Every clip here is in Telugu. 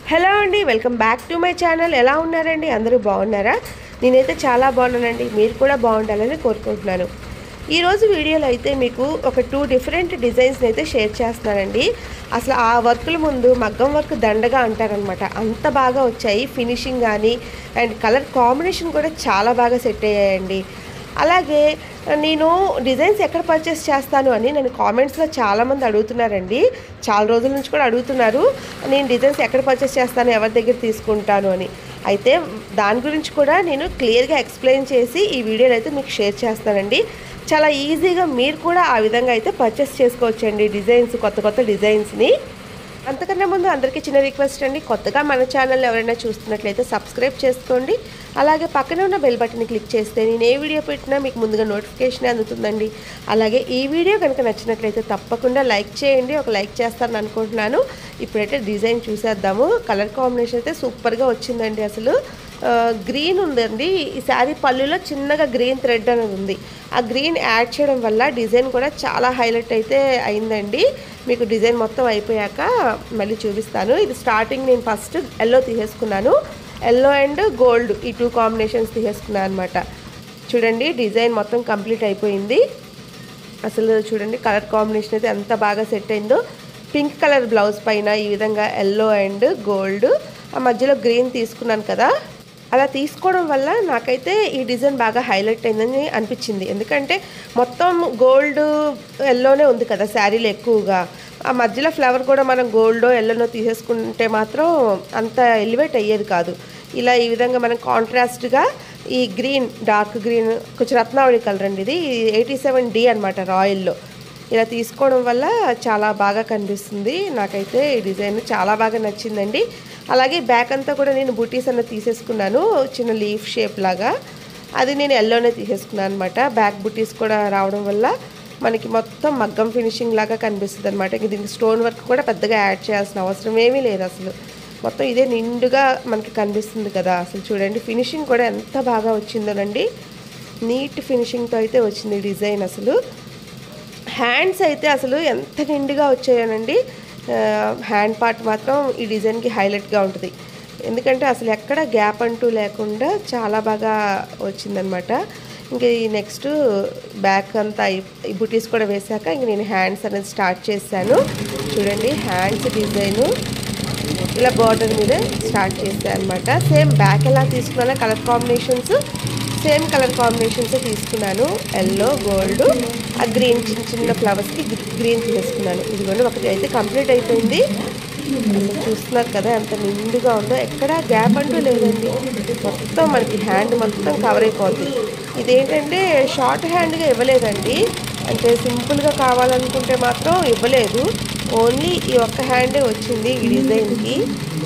హలో అండి welcome back to my channel ఎలా ఉన్నారండి అందరూ బాగున్నారా నేనైతే చాలా బాగున్నానండి మీరు కూడా బాగుండాలని కోరుకుంటున్నాను ఈరోజు వీడియోలో అయితే మీకు ఒక టూ డిఫరెంట్ డిజైన్స్ని అయితే షేర్ చేస్తున్నానండి అసలు ఆ వర్కుల ముందు మగ్గం వర్క్ దండగా అంటారనమాట అంత బాగా వచ్చాయి ఫినిషింగ్ కానీ అండ్ కలర్ కాంబినేషన్ కూడా చాలా బాగా సెట్ అయ్యాయండి అలాగే నేను డిజైన్స్ ఎక్కడ పర్చేస్ చేస్తాను అని నేను కామెంట్స్లో చాలామంది అడుగుతున్నారండి చాలా రోజుల నుంచి కూడా అడుగుతున్నారు నేను డిజైన్స్ ఎక్కడ పర్చేస్ చేస్తాను ఎవరి దగ్గర తీసుకుంటాను అని అయితే దాని గురించి కూడా నేను క్లియర్గా ఎక్స్ప్లెయిన్ చేసి ఈ వీడియోలో అయితే మీకు షేర్ చేస్తానండి చాలా ఈజీగా మీరు కూడా ఆ విధంగా అయితే పర్చేస్ చేసుకోవచ్చండి డిజైన్స్ కొత్త కొత్త డిజైన్స్ని అంతకన్నా ముందు అందరికీ చిన్న రిక్వెస్ట్ అండి కొత్తగా మన ఛానల్ ఎవరైనా చూస్తున్నట్లయితే సబ్స్క్రైబ్ చేసుకోండి అలాగే పక్కనే ఉన్న బెల్ బటన్ని క్లిక్ చేస్తే నేను ఏ వీడియో పెట్టినా మీకు ముందుగా నోటిఫికేషన్ అందుతుందండి అలాగే ఈ వీడియో కనుక నచ్చినట్లయితే తప్పకుండా లైక్ చేయండి ఒక లైక్ చేస్తారని అనుకుంటున్నాను ఇప్పుడైతే డిజైన్ చూసేద్దాము కలర్ కాంబినేషన్ అయితే సూపర్గా వచ్చిందండి అసలు గ్రీన్ ఉందండి ఈ శారీ పళ్ళులో చిన్నగా గ్రీన్ థ్రెడ్ అనేది ఉంది ఆ గ్రీన్ యాడ్ చేయడం వల్ల డిజైన్ కూడా చాలా హైలైట్ అయితే అయిందండి మీకు డిజైన్ మొత్తం అయిపోయాక మళ్ళీ చూపిస్తాను ఇది స్టార్టింగ్ నేను ఫస్ట్ ఎల్లో తీసేసుకున్నాను ఎల్లో అండ్ గోల్డ్ ఈ టూ కాంబినేషన్స్ తీసేసుకున్నాను అనమాట చూడండి డిజైన్ మొత్తం కంప్లీట్ అయిపోయింది అసలు చూడండి కలర్ కాంబినేషన్ అయితే ఎంత బాగా సెట్ అయిందో పింక్ కలర్ బ్లౌజ్ పైన ఈ విధంగా ఎల్లో అండ్ గోల్డ్ ఆ మధ్యలో గ్రీన్ తీసుకున్నాను కదా అలా తీసుకోవడం వల్ల నాకైతే ఈ డిజైన్ బాగా హైలైట్ అయిందని అనిపించింది ఎందుకంటే మొత్తం గోల్డ్ ఎల్లోనే ఉంది కదా శారీలో ఎక్కువగా ఆ మధ్యలో ఫ్లవర్ కూడా మనం గోల్డో ఎల్లోనో తీసేసుకుంటే మాత్రం అంత ఎలివేట్ అయ్యేది కాదు ఇలా ఈ విధంగా మనం కాంట్రాస్ట్గా ఈ గ్రీన్ డార్క్ గ్రీన్ కొంచెం రత్నావళి కలర్ అండి ఇది ఎయిటీ సెవెన్ డి అనమాట రాయల్లో ఇలా తీసుకోవడం వల్ల చాలా బాగా కనిపిస్తుంది నాకైతే ఈ డిజైన్ చాలా బాగా నచ్చిందండి అలాగే బ్యాక్ అంతా కూడా నేను బూటీస్ అన్న తీసేసుకున్నాను చిన్న లీఫ్ షేప్ లాగా అది నేను ఎల్లోనే తీసేసుకున్నాను అనమాట బ్యాక్ బూటీస్ కూడా రావడం వల్ల మనకి మొత్తం మగ్గం ఫినిషింగ్ లాగా కనిపిస్తుంది అనమాట ఇంక దీనికి స్టోన్ వర్క్ కూడా పెద్దగా యాడ్ చేయాల్సిన అవసరం ఏమీ లేదు అసలు మొత్తం ఇదే నిండుగా మనకి కనిపిస్తుంది కదా అసలు చూడండి ఫినిషింగ్ కూడా ఎంత బాగా వచ్చిందోనండి నీట్ ఫినిషింగ్తో అయితే వచ్చింది డిజైన్ అసలు హ్యాండ్స్ అయితే అసలు ఎంత నిండుగా వచ్చాయోనండి హ్యాండ్ పార్ట్ మాత్రం ఈ డిజైన్కి హైలైట్గా ఉంటుంది ఎందుకంటే అసలు ఎక్కడ గ్యాప్ అంటూ లేకుండా చాలా బాగా వచ్చిందనమాట ఇంక ఈ నెక్స్ట్ బ్యాక్ అంతా ఈ బుటీస్ కూడా వేసాక ఇంక నేను హ్యాండ్స్ అనేది స్టార్ట్ చేశాను చూడండి హ్యాండ్స్ డిజైను ఇలా బార్డర్ మీద స్టార్ట్ చేశాను అనమాట సేమ్ బ్యాక్ ఎలా తీసుకున్నానో colour combinations same colour combinations తీసుకున్నాను ఎల్లో గోల్డ్ ఆ గ్రీన్ చిన్న చిన్న ఫ్లవర్స్కి గ్రీన్ తీసుకున్నాను ఇదిగోండి ఒకటి అయితే కంప్లీట్ అయిపోయింది అసలు చూస్తున్నారు కదా ఎంత నిండుగా ఉందో ఎక్కడ గ్యాప్ అంటూ లేదండి మొత్తం మనకి హ్యాండ్ మొత్తం కవర్ అయిపోద్ది ఇదేంటంటే షార్ట్ హ్యాండ్గా ఇవ్వలేదండి అంటే సింపుల్గా కావాలనుకుంటే మాత్రం ఇవ్వలేదు ఓన్లీ ఈ ఒక్క హ్యాండే వచ్చింది ఈ డిజైన్కి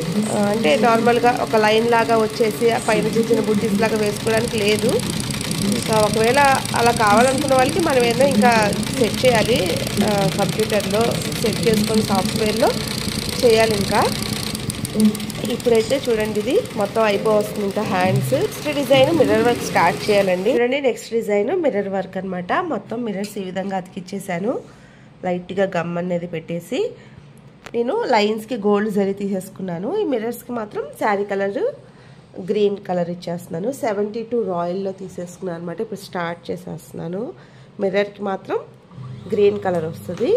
అంటే నార్మల్గా ఒక లైన్ లాగా వచ్చేసి ఆ పైన చిన్న చిన్న బుడ్డీస్ లాగా వేసుకోవడానికి లేదు ఇంకా ఒకవేళ అలా కావాలనుకున్న వాళ్ళకి మనం ఏదో ఇంకా సెట్ చేయాలి కంప్యూటర్లో సెట్ చేసుకొని సాఫ్ట్వేర్లో చేయాలి ఇంకా ఇప్పుడైతే చూడండి ఇది మొత్తం అయిపోవస్తుంది ఇంకా hands next design mirror work start చేయాలండి చూడండి నెక్స్ట్ డిజైన్ మిర్రర్ వర్క్ అనమాట మొత్తం మిర్రర్స్ ఈ విధంగా అతికిచ్చేసాను లైట్గా గమ్ అనేది పెట్టేసి నేను లైన్స్కి గోల్డ్ జరి తీసేసుకున్నాను ఈ మిర్రర్స్కి మాత్రం శారీ కలర్ గ్రీన్ కలర్ ఇచ్చేస్తున్నాను సెవెంటీ టూ రాయల్లో తీసేసుకున్నాను అనమాట ఇప్పుడు స్టార్ట్ చేసేస్తున్నాను మిర్రర్కి మాత్రం గ్రీన్ కలర్ వస్తుంది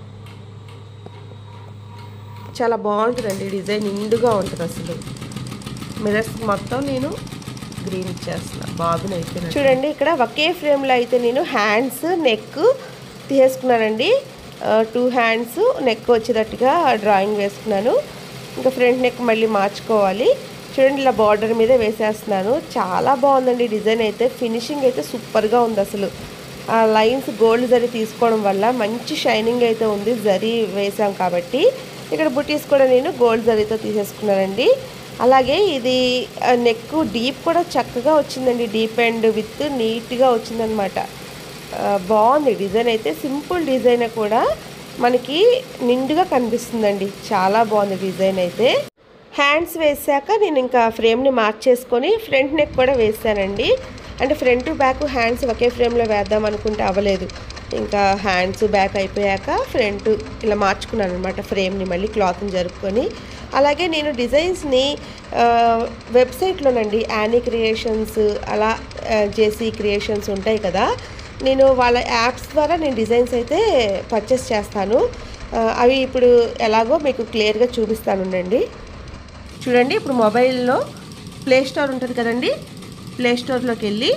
చాలా బాగుంటుందండి డిజైన్ నిండుగా ఉంటుంది అసలు మిర్రర్స్ మొత్తం నేను గ్రీన్ ఇచ్చేస్తున్నా బాబుని అయితే చూడండి ఇక్కడ ఒకే ఫ్రేమ్లో అయితే నేను హ్యాండ్స్ నెక్ తీసేసుకున్నానండి టూ హ్యాండ్స్ నెక్ వచ్చేటట్టుగా డ్రాయింగ్ వేసుకున్నాను ఇంకా ఫ్రంట్ నెక్ మళ్ళీ మార్చుకోవాలి చూడండి ఇలా బార్డర్ మీద వేసేస్తున్నాను చాలా బాగుందండి డిజైన్ అయితే ఫినిషింగ్ అయితే సూపర్గా ఉంది అసలు ఆ లైన్స్ గోల్డ్ జరీ తీసుకోవడం వల్ల మంచి షైనింగ్ అయితే ఉంది జరీ వేసాం కాబట్టి ఇక్కడ బుటీస్ కూడా నేను గోల్డ్ జరీతో తీసేసుకున్నానండి అలాగే ఇది నెక్ డీప్ కూడా చక్కగా వచ్చిందండి డీప్ అండ్ విత్ నీట్గా వచ్చిందనమాట బాగుంది డిజైన్ అయితే సింపుల్ డిజైన్ కూడా మనకి నిండుగా కనిపిస్తుందండి చాలా బాగుంది డిజైన్ అయితే హ్యాండ్స్ వేసాక నేను ఇంకా ఫ్రేమ్ని మార్చేసుకొని ఫ్రంట్ నెక్ కూడా వేసానండి అంటే ఫ్రంట్ బ్యాక్ హ్యాండ్స్ ఒకే ఫ్రేమ్లో వేద్దాం అనుకుంటే అవ్వలేదు ఇంకా హ్యాండ్స్ బ్యాక్ అయిపోయాక ఫ్రంట్ ఇలా మార్చుకున్నాను అనమాట ఫ్రేమ్ని మళ్ళీ క్లాత్ని జరుపుకొని అలాగే నేను డిజైన్స్ని వెబ్సైట్లోనండి యానీ క్రియేషన్స్ అలా జేసీ క్రియేషన్స్ ఉంటాయి కదా నేను వాళ్ళ యాప్స్ ద్వారా నేను డిజైన్స్ అయితే పర్చేస్ చేస్తాను ఆ, అవి ఇప్పుడు ఎలాగో మీకు క్లియర్గా చూపిస్తాను ఉండండి చూడండి ఇప్పుడు మొబైల్లో ప్లే స్టోర్ ఉంటుంది కదండి ప్లే స్టోర్లోకి వెళ్ళి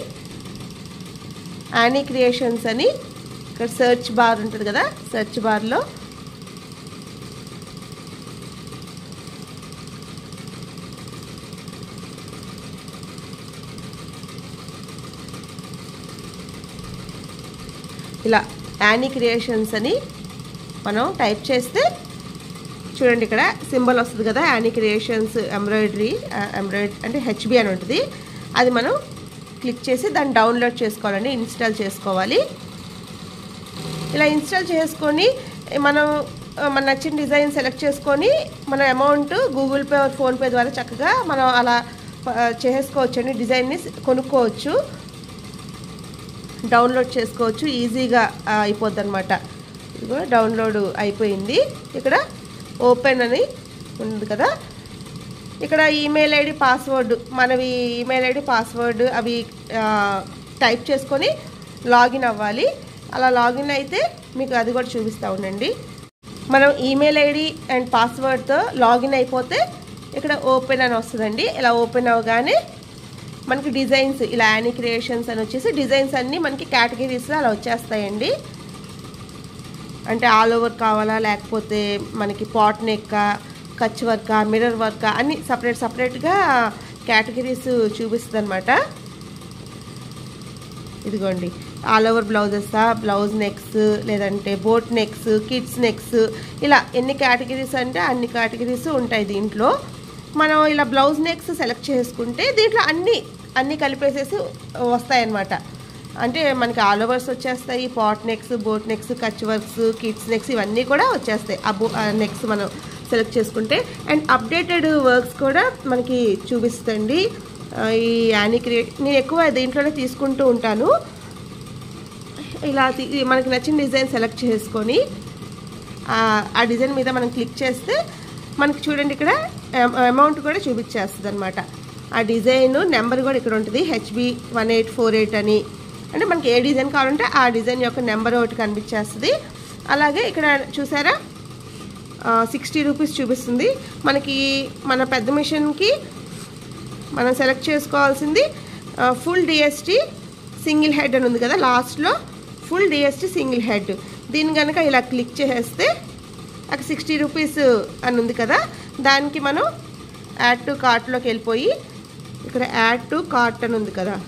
యానీ క్రియేషన్స్ అని ఇక్కడ సెర్చ్ బార్ ఉంటుంది కదా సెర్చ్ బార్లో ఇలా యానీ క్రియేషన్స్ అని మనం టైప్ చేస్తే చూడండి ఇక్కడ సింబల్ వస్తుంది కదా యానీ క్రియేషన్స్ ఎంబ్రాయిడరీ ఎంబ్రాయిడరీ అంటే హెచ్బి అని ఉంటుంది అది మనం క్లిక్ చేసి దాన్ని డౌన్లోడ్ చేసుకోవాలండి ఇన్స్టాల్ చేసుకోవాలి ఇలా ఇన్స్టాల్ చేసుకొని మనం ఆ, మన నచ్చిన డిజైన్ సెలెక్ట్ చేసుకొని మన అమౌంట్ గూగుల్ పే ఫోన్పే ద్వారా చక్కగా మనం అలా ఆ, చేసుకోవచ్చండి డిజైన్ని కొనుక్కోవచ్చు డౌన్లోడ్ చేసుకోవచ్చు ఈజీగా అయిపోద్ది అనమాట ఇదిగో డౌన్లోడ్ అయిపోయింది ఇక్కడ ఓపెన్ అని ఉంది కదా ఇక్కడ ఈమెయిల్ ఐడి పాస్వర్డ్ మనవి ఈమెయిల్ ఐడి పాస్వర్డ్ అవి ఆ, టైప్ చేసుకొని లాగిన్ అవ్వాలి అలా లాగిన్ అయితే మీకు అది కూడా చూపిస్తూ ఉండండి మనం ఈమెయిల్ ఐడి అండ్ పాస్వర్డ్తో లాగిన్ అయిపోతే ఇక్కడ ఓపెన్ అని వస్తుందండి ఇలా ఓపెన్ అవ్వగానే మనకి డిజైన్స్ ఇలా యానీ క్రియేషన్స్ అని వచ్చేసి డిజైన్స్ అన్నీ మనకి కేటగిరీస్లో అలా వచ్చేస్తాయండి అంటే ఆల్ ఓవర్ కావాలా లేకపోతే మనకి pot neck Kutch work mirror work అన్ని సపరేట్ సపరేట్గా కేటగిరీస్ చూపిస్తుంది అనమాట ఇదిగోండి all over blouses blouse necks లేదంటే బోట్ నెక్స్ కిడ్స్ నెక్స్ ఇలా ఎన్ని కేటగిరీస్ అంటే అన్ని కేటగిరీస్ ఉంటాయి దీంట్లో మనం ఇలా బ్లౌజ్ నెక్స్ సెలెక్ట్ చేసుకుంటే దీంట్లో అన్ని అన్ని కలిపేసేసి వస్తాయన్నమాట అంటే మనకి ఆల్ ఓవర్స్ వచ్చేస్తాయి pot necks boat necks Kutch works kids necks ఇవన్నీ కూడా వచ్చేస్తాయి ఆ బో నెక్స్ మనం సెలెక్ట్ చేసుకుంటే అండ్ అప్డేటెడ్ వర్క్స్ కూడా మనకి చూపిస్తుంది ఆ, ఈ యానీ క్రియేట్ నేను ఎక్కువ దీంట్లోనే తీసుకుంటూ ఉంటాను ఇలా తీ- మనకి నచ్చిన డిజైన్ సెలెక్ట్ చేసుకొని ఆ ఆ డిజైన్ మీద మనం క్లిక్ చేస్తే మనకి చూడండి ఇక్కడ అమౌంట్ కూడా చూపించేస్తుంది అనమాట ఆ డిజైన్ నెంబర్ కూడా ఇక్కడ ఉంటుంది HB one eight four eight అని అంటే మనకి ఏ డిజైన్ కావాలంటే ఆ డిజైన్ యొక్క నెంబర్ ఒకటి కనిపించేస్తుంది అలాగే ఇక్కడ చూసారా సిక్స్టీ రూపీస్ చూపిస్తుంది మనకి మన పెద్ద మిషన్కి మనం సెలెక్ట్ చేసుకోవాల్సింది ఫుల్ డిఎస్టీ సింగిల్ హెడ్ అని ఉంది కదా లాస్ట్లో ఫుల్ డిఎస్టీ సింగిల్ హెడ్ దీన్ని కనుక ఇలా క్లిక్ చేసేస్తే అక్కడ సిక్స్టీ రూపీస్ అని ఉంది కదా దానికి మనం యాడ్ టు కార్ట్లోకి వెళ్ళిపోయి ఇక్కడ యాడ్ టు కార్ట్ అని ఉంది కదా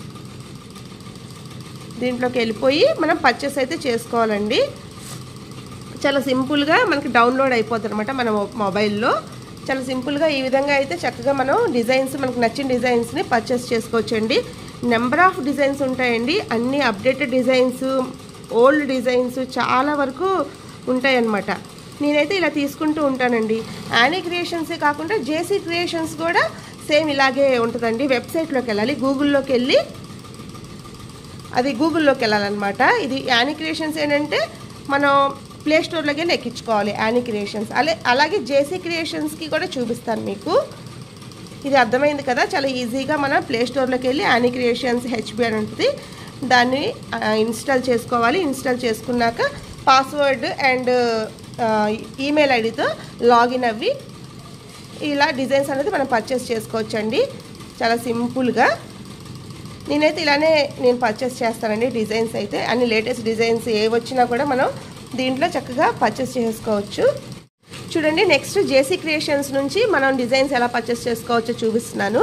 దీంట్లోకి వెళ్ళిపోయి మనం పర్చేస్ అయితే చేసుకోవాలండి చాలా సింపుల్గా మనకి డౌన్లోడ్ అయిపోతుంది అనమాట మన మొ- మొబైల్లో చాలా సింపుల్గా ఈ విధంగా అయితే చక్కగా మనం డిజైన్స్ మనకు నచ్చిన డిజైన్స్ని పర్చేస్ చేసుకోవచ్చండి నెంబర్ ఆఫ్ డిజైన్స్ ఉంటాయండి అన్ని అప్డేటెడ్ డిజైన్స్ ఓల్డ్ డిజైన్స్ చాలా వరకు ఉంటాయన్నమాట నేనైతే ఇలా తీసుకుంటూ ఉంటానండి యానీ క్రియేషన్సే కాకుండా జేసీ క్రియేషన్స్ కూడా సేమ్ ఇలాగే ఉంటుందండి వెబ్సైట్లోకి వెళ్ళాలి గూగుల్లోకి వెళ్ళి అది గూగుల్లోకి వెళ్ళాలన్నమాట ఇది యానీ క్రియేషన్స్ ఏంటంటే మనం ప్లే స్టోర్లోకి వెళ్ళి ఎక్కించుకోవాలి యానీ క్రియేషన్స్ అలే అలాగే జేసీ క్రియేషన్స్కి కూడా చూపిస్తాను మీకు ఇది అర్థమైంది కదా చాలా ఈజీగా మనం ప్లే స్టోర్లోకి వెళ్ళి యానీ క్రియేషన్స్ హెచ్బి అని ఉంటుంది దాన్ని ఆ, ఇన్స్టాల్ చేసుకోవాలి ఇన్స్టాల్ చేసుకున్నాక పాస్వర్డ్ అండ్ ఆ, ఈమెయిల్ ఐడితో లాగిన్ అవ్వి ఇలా డిజైన్స్ అనేది మనం పర్చేస్ చేసుకోవచ్చండి చాలా సింపుల్గా నేనైతే ఇలానే నేను పర్చేస్ చేస్తానండి డిజైన్స్ అయితే అన్ని లేటెస్ట్ డిజైన్స్ ఏ వచ్చినా కూడా మనం దీంట్లో చక్కగా పర్చేస్ చేసుకోవచ్చు చూడండి నెక్స్ట్ జేసీ క్రియేషన్స్ నుంచి మనం డిజైన్స్ ఎలా పర్చేస్ చేసుకోవచ్చో చూపిస్తున్నాను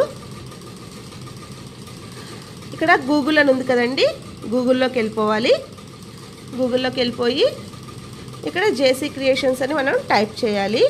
ఇక్కడ గూగుల్ అని ఉంది కదండి గూగుల్లోకి వెళ్ళిపోవాలి గూగుల్లోకి వెళ్ళిపోయి ఇక్కడ జేసీ క్రియేషన్స్ అని మనం టైప్ చేయాలి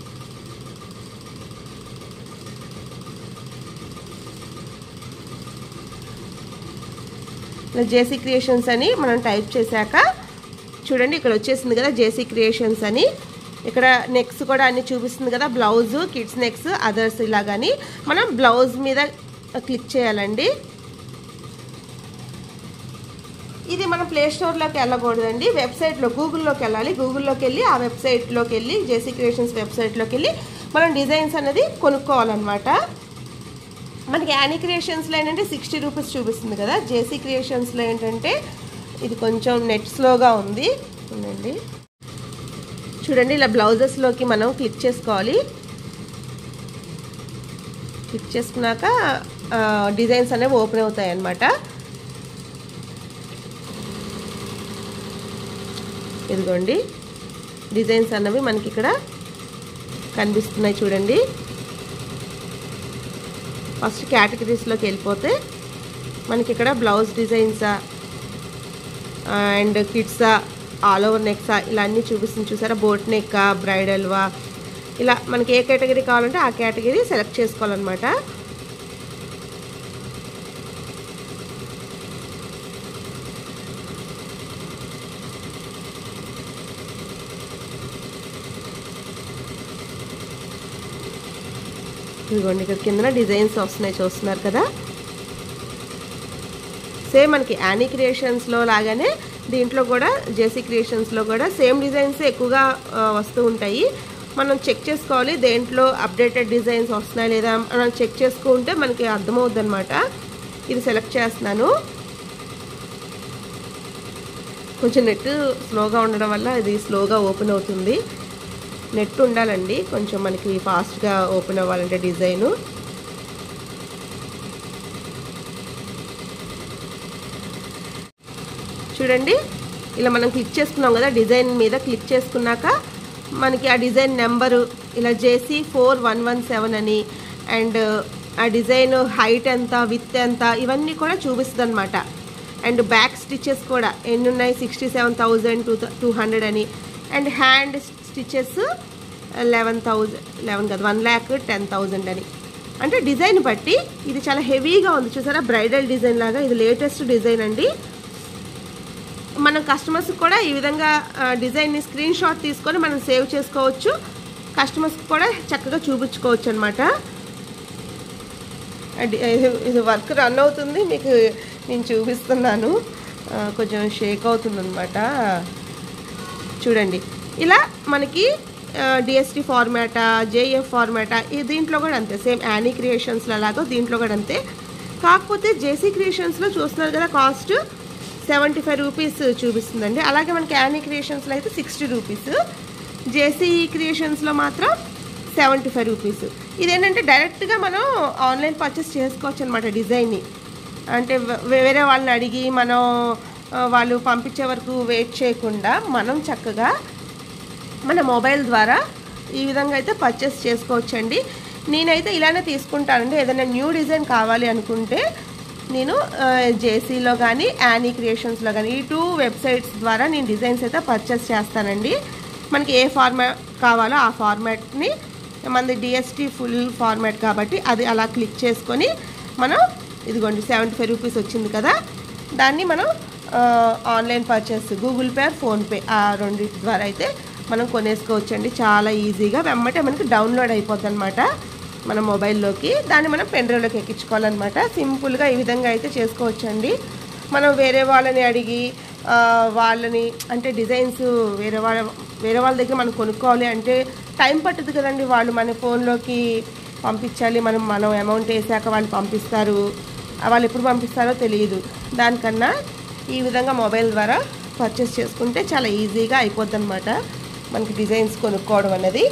ఇలా జేసీ క్రియేషన్స్ అని మనం టైప్ చేశాక చూడండి ఇక్కడ వచ్చేసింది కదా జేసీ క్రియేషన్స్ అని ఇక్కడ నెక్స్ కూడా అన్ని చూపిస్తుంది కదా బ్లౌజ్ కిడ్స్ నెక్స్ అదర్స్ ఇలాగని మనం బ్లౌజ్ మీద క్లిక్ చేయాలండి ఇది మనం ప్లే స్టోర్లోకి వెళ్ళకూడదండి వెబ్సైట్లో గూగుల్లోకి వెళ్ళాలి గూగుల్లోకి వెళ్ళి ఆ వెబ్సైట్లోకి వెళ్ళి జేసీ క్రియేషన్స్ వెబ్సైట్లోకి వెళ్ళి మనం డిజైన్స్ అనేది కొనుక్కోవాలన్నమాట మనకి యానీ క్రియేషన్స్లో ఏంటంటే సిక్స్టీ రూపీస్ చూపిస్తుంది కదా జేసీ క్రియేషన్స్లో ఏంటంటే ఇది కొంచెం నెట్ స్లోగా ఉంది ఉందండి చూడండి ఇలా బ్లౌజెస్లోకి మనం క్లిక్ చేసుకోవాలి క్లిక్ చేసుకున్నాక డిజైన్స్ అనేవి ఓపెన్ అవుతాయి అన్నమాట ఇదిగోండి డిజైన్స్ అన్నవి మనకి ఇక్కడ కనిపిస్తున్నాయి చూడండి ఫస్ట్ కేటగిరీస్లోకి వెళ్ళిపోతే మనకి ఇక్కడ బ్లౌజ్ డిజైన్సా అండ్ కిడ్సా ఆల్ ఓవర్ నెక్సా ఇలా అన్నీ చూపిస్తుంది చూసారా బోట్ నెక్ బ్రైడల్వా ఇలా మనకి ఏ కేటగిరీ కావాలంటే ఆ కేటగిరీ సెలెక్ట్ చేసుకోవాలన్నమాట ఇదిగోండి ఇక్కడ కిందన డిజైన్స్ వస్తున్నాయి చూస్తున్నారు కదా సేమ్ మనకి యానీ క్రియేషన్స్లో లాగానే దీంట్లో కూడా జేసీ క్రియేషన్స్లో కూడా సేమ్ డిజైన్స్ ఎక్కువగా వస్తూ ఉంటాయి మనం చెక్ చేసుకోవాలి దేంట్లో అప్డేటెడ్ డిజైన్స్ వస్తున్నాయి లేదా మనం చెక్ చేసుకుంటే మనకి అర్థమవుద్ది అనమాట ఇది సెలెక్ట్ చేస్తున్నాను కొంచెం నెట్ స్లోగా ఉండడం వల్ల ఇది స్లోగా ఓపెన్ అవుతుంది నెట్ ఉండాలండి కొంచెం మనకి ఫాస్ట్గా ఓపెన్ అవ్వాలంటే డిజైను చూడండి ఇలా మనం క్లిక్ చేసుకున్నాం కదా డిజైన్ మీద క్లిక్ చేసుకున్నాక మనకి ఆ డిజైన్ నెంబరు ఇలా JC four one one seven అని అండ్ ఆ డిజైన్ హైట్ ఎంత విత్ ఎంత ఇవన్నీ కూడా చూపిస్తుంది అనమాట అండ్ బ్యాక్ స్టిచెస్ కూడా ఎన్ని ఉన్నాయి sixty seven thousand two two hundred అని and hand stitches eleven thousand eleven కదా వన్ ల్యాక్ టెన్ థౌజండ్ అని అంటే డిజైన్ బట్టి ఇది చాలా హెవీగా ఉంది చూసారా బ్రైడల్ డిజైన్ లాగా ఇది లేటెస్ట్ డిజైన్ అండి మనం కస్టమర్స్ కూడా ఈ విధంగా డిజైన్ని స్క్రీన్ షాట్ తీసుకొని మనం సేవ్ చేసుకోవచ్చు కస్టమర్స్ కూడా చక్కగా చూపించుకోవచ్చు అనమాట ఇది వర్క్ రన్ అవుతుంది మీకు నేను చూపిస్తున్నాను కొంచెం షేక్ అవుతుంది అనమాట చూడండి ఇలా మనకి డిఎస్టీ ఫార్మాటా జేఎఫ్ ఫార్మాటా దీంట్లో కూడా అంతే సేమ్ యానీ క్రియేషన్స్లో లాగా దీంట్లో కూడా అంతే కాకపోతే జేసీ క్రియేషన్స్లో చూస్తున్నారు కదా కాస్ట్ సెవెంటీ ఫైవ్ రూపీస్ చూపిస్తుందండి అలాగే మనకి యానీ క్రియేషన్స్లో అయితే సిక్స్టీ రూపీస్ జేసీ క్రియేషన్స్లో మాత్రం సెవెంటీ ఫైవ్ రూపీస్ ఇదేంటంటే డైరెక్ట్గా మనం ఆన్లైన్ పర్చేస్ చేసుకోవచ్చు అనమాట డిజైన్ని అంటే వేరే వాళ్ళని అడిగి మనం వాళ్ళు పంపించే వరకు వెయిట్ చేయకుండా మనం చక్కగా మన మొబైల్ ద్వారా ఈ విధంగా అయితే పర్చేస్ చేసుకోవచ్చండి నేనైతే ఇలానే తీసుకుంటానండి ఏదైనా న్యూ డిజైన్ కావాలి అనుకుంటే నేను జేసీలో కానీ యానీ క్రియేషన్స్లో కానీ ఈ టూ వెబ్సైట్స్ ద్వారా నేను డిజైన్స్ అయితే పర్చేస్ చేస్తానండి మనకి ఏ ఫార్మాట్ కావాలో ఆ ఫార్మాట్ని మనది డిఎస్టీ ఫుల్ ఫార్మాట్ కాబట్టి అది అలా క్లిక్ చేసుకొని మనం ఇదిగోండి సెవెంటీ ఫైవ్ రూపీస్ వచ్చింది కదా దాన్ని మనం online purchase Google Pay PhonePe ఆ రెండింటి ద్వారా అయితే మనం కొనేసుకోవచ్చండి చాలా ఈజీగా వెమ్మటే మనకి డౌన్లోడ్ అయిపోద్ది అనమాట మన మొబైల్లోకి దాన్ని మనం పెన్డ్రైవ్లోకి ఎక్కించుకోవాలన్నమాట సింపుల్గా ఈ విధంగా అయితే చేసుకోవచ్చండి మనం వేరే వాళ్ళని అడిగి వాళ్ళని అంటే డిజైన్స్ వేరే వాళ్ళ వేరే వాళ్ళ దగ్గర మనం కొనుక్కోవాలి అంటే టైం పట్టుద్ది కదండి వాళ్ళు మన ఫోన్లోకి పంపించాలి మనం మనం అమౌంట్ వేసాక వాళ్ళు పంపిస్తారు వాళ్ళు ఎప్పుడు పంపిస్తారో తెలియదు దానికన్నా ఈ విధంగా మొబైల్ ద్వారా పర్చేస్ చేసుకుంటే చాలా ఈజీగా అయిపోద్ది అనమాట మనకి డిజైన్స్ కొనుక్కోవడం అనేది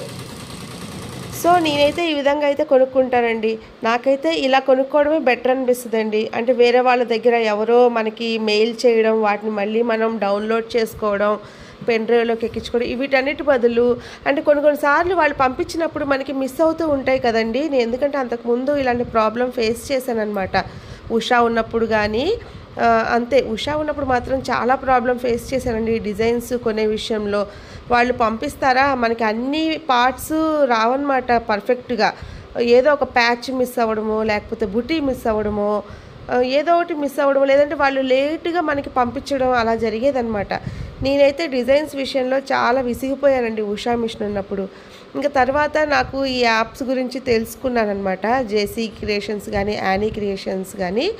సో నేనైతే ఈ విధంగా అయితే కొనుక్కుంటానండి నాకైతే ఇలా కొనుక్కోవడమే బెటర్ అనిపిస్తుందండి అంటే వేరే వాళ్ళ దగ్గర ఎవరో మనకి మెయిల్ చేయడం వాటిని మళ్ళీ మనం డౌన్లోడ్ చేసుకోవడం పెన్ డ్రైవ్లోకి ఎక్కించుకోవడం వీటన్నిటి బదులు అంటే కొన్ని కొన్నిసార్లు వాళ్ళు పంపించినప్పుడు మనకి మిస్ అవుతూ ఉంటాయి కదండి నేను ఎందుకంటే అంతకుముందు ఇలాంటి ప్రాబ్లం ఫేస్ చేశాను అనమాట ఉషా ఉన్నప్పుడు కానీ అంతే ఉషా ఉన్నప్పుడు మాత్రం చాలా ప్రాబ్లం ఫేస్ చేశానండి ఈ డిజైన్స్ కొనే విషయంలో వాళ్ళు పంపిస్తారా మనకి అన్ని పార్ట్స్ రావన్నమాట పర్ఫెక్ట్గా ఏదో ఒక ప్యాచ్ మిస్ అవ్వడమో లేకపోతే బుటీ మిస్ అవ్వడమో ఏదో ఒకటి మిస్ అవ్వడం లేదంటే వాళ్ళు లేటుగా మనకి పంపించడం అలా జరిగేదన్నమాట నేనైతే డిజైన్స్ విషయంలో చాలా విసిగిపోయానండి ఉషా మిషన్ ఉన్నప్పుడు ఇంకా తర్వాత నాకు ఈ యాప్స్ గురించి తెలుసుకున్నాను అనమాట జేసీ క్రియేషన్స్ కానీ యానీ క్రియేషన్స్ కానీ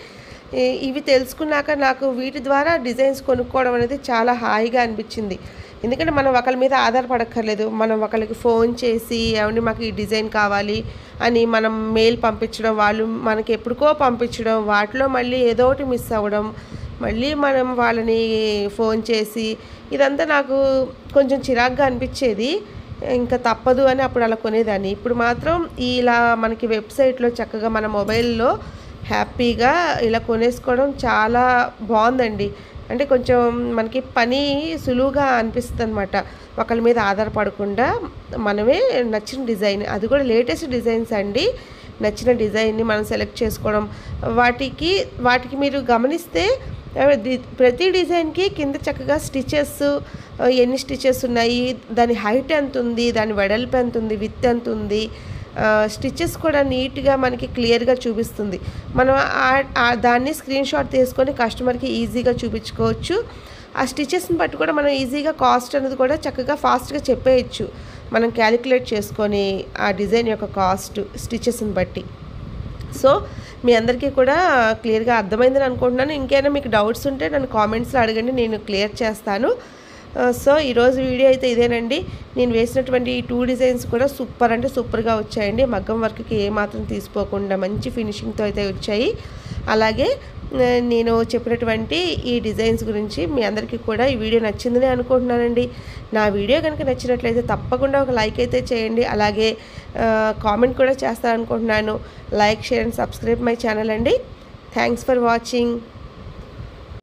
ఈ- ఇవి తెలుసుకున్నాక నాకు వీటి ద్వారా డిజైన్స్ కొనుక్కోవడం అనేది చాలా హాయిగా అనిపించింది ఎందుకంటే మనం ఒకరి మీద ఆధారపడక్కర్లేదు మనం ఒకరికి ఫోన్ చేసి ఏమండి మాకు ఈ డిజైన్ కావాలి అని మనం మెయిల్ పంపించడం వాళ్ళు మనకి ఎప్పటికో పంపించడం వాటిలో మళ్ళీ ఏదో ఒకటి మిస్ అవ్వడం మళ్ళీ మనం వాళ్ళని ఫోన్ చేసి ఇదంతా నాకు కొంచెం చిరాగ్గా అనిపించేది ఇంకా తప్పదు అని అప్పుడు అలా కొనేదాన్ని ఇప్పుడు మాత్రం ఇలా మనకి వెబ్సైట్లో చక్కగా మన మొబైల్లో హ్యాపీగా ఇలా కొనేసుకోవడం చాలా బాగుందండి అంటే కొంచెం మనకి పని సులువుగా అనిపిస్తుంది అనమాట ఒకరి మీద ఆధారపడకుండా మనమే నచ్చిన డిజైన్ అది కూడా లేటెస్ట్ డిజైన్స్ అండి నచ్చిన డిజైన్ని మనం సెలెక్ట్ చేసుకోవడం వాటికి వాటికి మీరు గమనిస్తే ఆ, డి- ప్రతి డిజైన్కి కింద చక్కగా స్టిచెస్ ఎన్ని స్టిచెస్ ఉన్నాయి దాని హైట్ ఎంత ఉంది దాని వెడల్పు ఎంత ఉంది విత్ ఎంత ఉంది స్టిచెస్ కూడా నీట్గా మనకి క్లియర్గా చూపిస్తుంది మనం ఆ- ఆ దాన్ని స్క్రీన్ షాట్ తీసుకొని కస్టమర్కి ఈజీగా చూపించుకోవచ్చు ఆ స్టిచెస్ని బట్టి కూడా మనం ఈజీగా కాస్ట్ అనేది కూడా చక్కగా ఫాస్ట్గా చెప్పేయచ్చు మనం క్యాలిక్యులేట్ చేసుకొని ఆ డిజైన్ యొక్క కాస్ట్ స్టిచెస్ని బట్టి సో మీ అందరికీ కూడా క్లియర్గా అర్థమైందని అనుకుంటున్నాను ఇంకేమైనా మీకు డౌట్స్ ఉంటే నన్ను కామెంట్స్లో అడగండి నేను క్లియర్ చేస్తాను ఆ, సో ఈరోజు వీడియో అయితే ఇదేనండి నేను వేసినటువంటి ఈ టూ డిజైన్స్ కూడా సూపర్ అంటే సూపర్గా వచ్చాయండి మగ్గం వర్క్కి ఏమాత్రం తీసిపోకుండా మంచి ఫినిషింగ్తో అయితే వచ్చాయి అలాగే ఆ, నేను చెప్పినటువంటి ఈ డిజైన్స్ గురించి మీ అందరికీ కూడా ఈ వీడియో నచ్చిందని అనుకుంటున్నానండి నా వీడియో కనుక నచ్చినట్లయితే తప్పకుండా ఒక లైక్ అయితే చేయండి అలాగే కామెంట్ కూడా చేస్తారనుకుంటున్నాను like share and subscribe my channel అండి థ్యాంక్స్ ఫర్ వాచింగ్